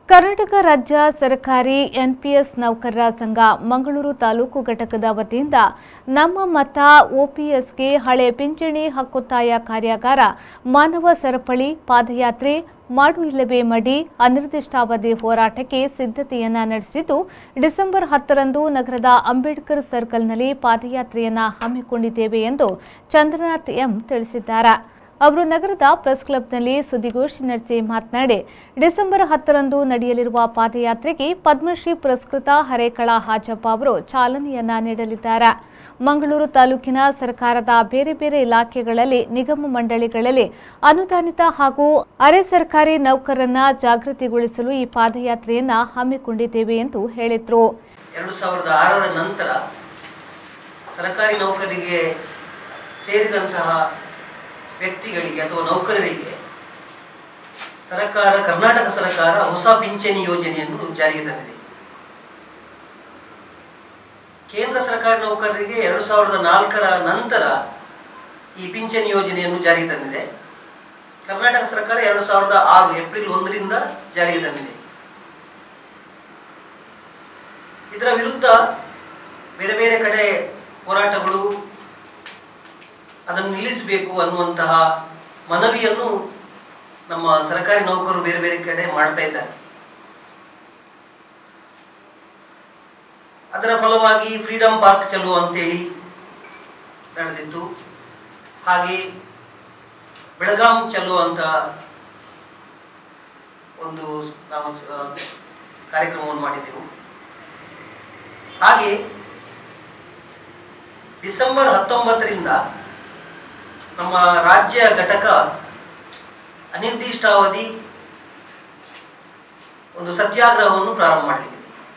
ಕರ್ನಾಟಕ ರಾಜ್ಯ ಸರ್ಕಾರಿ ಎನ್ಪಿಎಸ್ ನೌಕರರ ಸಂಘ ಮಂಗಳೂರು ತಾಲೂಕು ಘಟಕದ ವತಿಯಿಂದ ನಮ್ಮ ಮತ ಒಪಿಎಸ್ಗೆ ಹಳೆ ಪಿಂಚಣಿ ಹಕ್ಕೊತ್ತಾಯ ಕಾರ್ಯಾಗಾರ ಮಾನವ ಸರಪಳಿ ಪಾದಯಾತ್ರೆ ಮಾಡು ಇಲ್ಲವೇ ಮಡಿ ಅನಿರ್ದಿಷ್ಟಾವಧಿ ಹೋರಾಟಕ್ಕೆ ಸಿದ್ಧತೆಯನ್ನ ನಡೆಸಿದ್ದು ಡಿಸೆಂಬರ್ ಹತ್ತರಂದು ನಗರದ ಅಂಬೇಡ್ಕರ್ ಸರ್ಕಲ್ನಲ್ಲಿ ಪಾದಯಾತ್ರೆಯನ್ನ ಹಮ್ಮಿಕೊಂಡಿದ್ದೇವೆ ಎಂದು ಚಂದ್ರನಾಥ್ ಎಂ ತಿಳಿಸಿದ್ದಾರೆ ಅವರು ನಗರದ ಪ್ರೆಸ್ ಕ್ಲಬ್ನಲ್ಲಿ ಸುದ್ದಿಗೋಷ್ಠಿ ನಡೆಸಿ ಮಾತನಾಡಿ ಡಿಸೆಂಬರ್ ಹತ್ತರಂದು ನಡೆಯಲಿರುವ ಪಾದಯಾತ್ರೆಗೆ ಪದ್ಮಶ್ರೀ ಪುರಸ್ಕೃತ ಹರೇಕಳ ಹಾಜಪ್ಪ ಅವರು ಚಾಲನೆಯನ್ನ ನೀಡಲಿದ್ದಾರೆ ಮಂಗಳೂರು ತಾಲೂಕಿನ ಸರ್ಕಾರದ ಬೇರೆ ಬೇರೆ ಇಲಾಖೆಗಳಲ್ಲಿ ನಿಗಮ ಮಂಡಳಿಗಳಲ್ಲಿ ಅನುದಾನಿತ ಹಾಗೂ ಅರೆ ಸರ್ಕಾರಿ ನೌಕರರನ್ನ ಜಾಗೃತಿಗೊಳಿಸಲು ಈ ಪಾದಯಾತ್ರೆಯನ್ನ ಹಮ್ಮಿಕೊಂಡಿದ್ದೇವೆ ಎಂದು ಹೇಳಿದ್ರು ಎರಡು ಸಾವಿರದ ಆರರ ನಂತರ ಸರ್ಕಾರಿ ನೌಕರಿಗೆ ಸೇರಿದಂತಹ ವ್ಯಕ್ತಿಗಳಿಗೆ ಅಥವಾ ನೌಕರರಿಗೆ ಸರ್ಕಾರ ಕರ್ನಾಟಕ ಸರ್ಕಾರ ಹೊಸ ಪಿಂಚಣಿ ಯೋಜನೆಯನ್ನು ಜಾರಿಗೆ ತಂದಿದೆ ಕೇಂದ್ರ ಸರ್ಕಾರಿ ನೌಕರರಿಗೆ ಎರಡು ಸಾವಿರದ ನಾಲ್ಕರ ನಂತರ ಈ ಪಿಂಚಣಿ ಯೋಜನೆಯನ್ನು ಜಾರಿಗೆ ತಂದಿದೆ ಕರ್ನಾಟಕ ಸರ್ಕಾರ ಎರಡು ಸಾವಿರದ ಆರು ಏಪ್ರಿಲ್ ಒಂದರಿಂದ ಜಾರಿಗೆ ತಂದಿದೆ ಇದರ ವಿರುದ್ಧ ಬೇರೆ ಬೇರೆ ಕಡೆ ಹೋರಾಟಗಳು ಅದನ್ನು ನಿಲ್ಲಿಸಬೇಕು ಅನ್ನುವಂತಹ ಮನವಿಯನ್ನು ನಮ್ಮ ಸರ್ಕಾರಿ ನೌಕರರು ಬೇರೆ ಬೇರೆ ಕಡೆ ಮಾಡ್ತಾ ಇದ್ದಾರೆ ಅದರ ಫಲವಾಗಿ ಫ್ರೀಡಂ ಪಾರ್ಕ್ ಚಲೋ ಅಂತೇಳಿ ನಡೆದಿತ್ತು ಹಾಗೆ ಬೆಳಗಾಂ ಚಲೋ ಅಂತ ಒಂದು ನಾವು ಆ, ಕಾರ್ಯಕ್ರಮವನ್ನು ಮಾಡಿದ್ದೆವು ಹಾಗೆ ಡಿಸೆಂಬರ್ ಹತ್ತೊಂಬತ್ತರಿಂದ ನಮ್ಮ ರಾಜ್ಯ ಘಟಕ ಅನಿರ್ದಿಷ್ಟಾವಧಿ ಒಂದು ಸತ್ಯಾಗ್ರಹವನ್ನು ಪ್ರಾರಂಭ ಮಾಡಲಿದೆ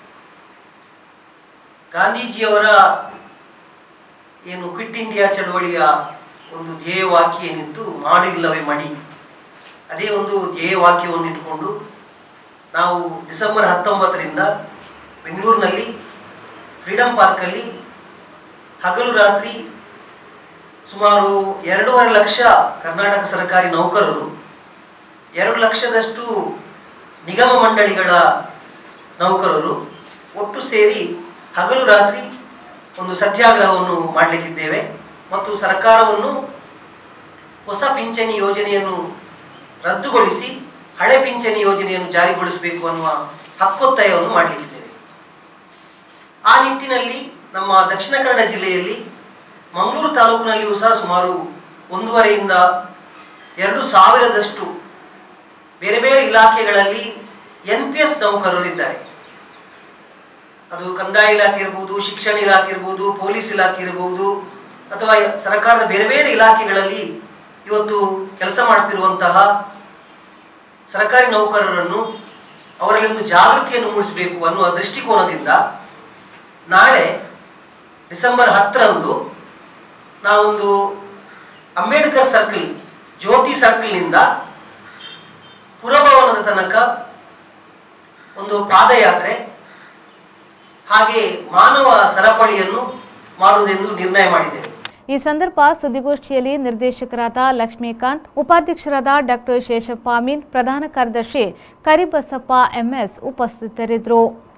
ಗಾಂಧೀಜಿಯವರ ಏನು ಕ್ವಿಟ್ ಇಂಡಿಯಾ ಚಳವಳಿಯ ಒಂದು ಧ್ಯೇಯವಾಕ್ಯ ಏನಿತ್ತು ಮಾಡು ಇಲ್ಲವೇ ಮಡಿ ಅದೇ ಒಂದು ಧ್ಯೇಯವಾಕ್ಯವನ್ನು ಇಟ್ಟುಕೊಂಡು ನಾವು ಡಿಸೆಂಬರ್ ಹತ್ತೊಂಬತ್ತರಿಂದ ಬೆಂಗಳೂರಿನಲ್ಲಿ ಫ್ರೀಡಂ ಪಾರ್ಕಲ್ಲಿ ಹಗಲು ರಾತ್ರಿ ಸುಮಾರು ಎರಡೂವರೆ ಲಕ್ಷ ಕರ್ನಾಟಕ ಸರ್ಕಾರಿ ನೌಕರರು ಎರಡು ಲಕ್ಷದಷ್ಟು ನಿಗಮ ಮಂಡಳಿಗಳ ನೌಕರರು ಒಟ್ಟು ಸೇರಿ ಹಗಲು ರಾತ್ರಿ ಒಂದು ಸತ್ಯಾಗ್ರಹವನ್ನು ಮಾಡಲಿಕ್ಕಿದ್ದೇವೆ ಮತ್ತು ಸರ್ಕಾರವನ್ನು ಹೊಸ ಪಿಂಚಣಿ ಯೋಜನೆಯನ್ನು ರದ್ದುಗೊಳಿಸಿ ಹಳೆ ಪಿಂಚಣಿ ಯೋಜನೆಯನ್ನು ಜಾರಿಗೊಳಿಸಬೇಕು ಅನ್ನುವ ಹಕ್ಕೊತ್ತಾಯವನ್ನು ಮಾಡಲಿಕ್ಕಿದ್ದೇವೆ ಆ ನಿಟ್ಟಿನಲ್ಲಿ ನಮ್ಮ ದಕ್ಷಿಣ ಕನ್ನಡ ಜಿಲ್ಲೆಯಲ್ಲಿ ಮಂಗಳೂರು ತಾಲೂಕಿನಲ್ಲಿಯೂ ಸಹ ಸುಮಾರು ಒಂದೂವರೆಯಿಂದ ಎರಡು ಸಾವಿರದಷ್ಟು ಬೇರೆ ಬೇರೆ ಇಲಾಖೆಗಳಲ್ಲಿ ಎನ್ ಪಿ ಎಸ್ ನೌಕರರು ಇದ್ದಾರೆ ಅದು ಕಂದಾಯ ಇಲಾಖೆ ಇರ್ಬೋದು ಶಿಕ್ಷಣ ಇಲಾಖೆ ಇರ್ಬೋದು ಪೊಲೀಸ್ ಇಲಾಖೆ ಇರಬಹುದು ಅಥವಾ ಸರ್ಕಾರದ ಬೇರೆ ಬೇರೆ ಇಲಾಖೆಗಳಲ್ಲಿ ಇವತ್ತು ಕೆಲಸ ಮಾಡ್ತಿರುವಂತಹ ಸರ್ಕಾರಿ ನೌಕರರನ್ನು ಅವರಲ್ಲಿ ಒಂದು ಜಾಗೃತಿಯನ್ನು ಮೂಡಿಸಬೇಕು ಅನ್ನುವ ದೃಷ್ಟಿಕೋನದಿಂದ ನಾಳೆ ಡಿಸೆಂಬರ್ ಹತ್ತರಂದು ನಾವೊಂದು ಅಂಬೇಡ್ಕರ್ ಸರ್ಕಲ್ ಜ್ಯೋತಿ ಸರ್ಕಲ್ನಿಂದ ಪುರಭವನದ ತನಕ ಒಂದು ಪಾದಯಾತ್ರೆ ಹಾಗೆ ಮಾನವ ಸರಪಳಿಯನ್ನು ಮಾಡುವುದೆಂದು ನಿರ್ಣಯ ಮಾಡಿದ್ದೇವೆ ಈ ಸಂದರ್ಭ ಸುದ್ದಿಗೋಷ್ಠಿಯಲ್ಲಿ ನಿರ್ದೇಶಕರಾದ ಲಕ್ಷ್ಮೀಕಾಂತ್ ಉಪಾಧ್ಯಕ್ಷರಾದ ಡಾಕ್ಟರ್ ಶೇಷಪ್ಪ ಅಮೀನ್ ಪ್ರಧಾನ ಕಾರ್ಯದರ್ಶಿ ಕರಿಬಸಪ್ಪ ಎಂಎಸ್ ಉಪಸ್ಥಿತರಿದ್ದರು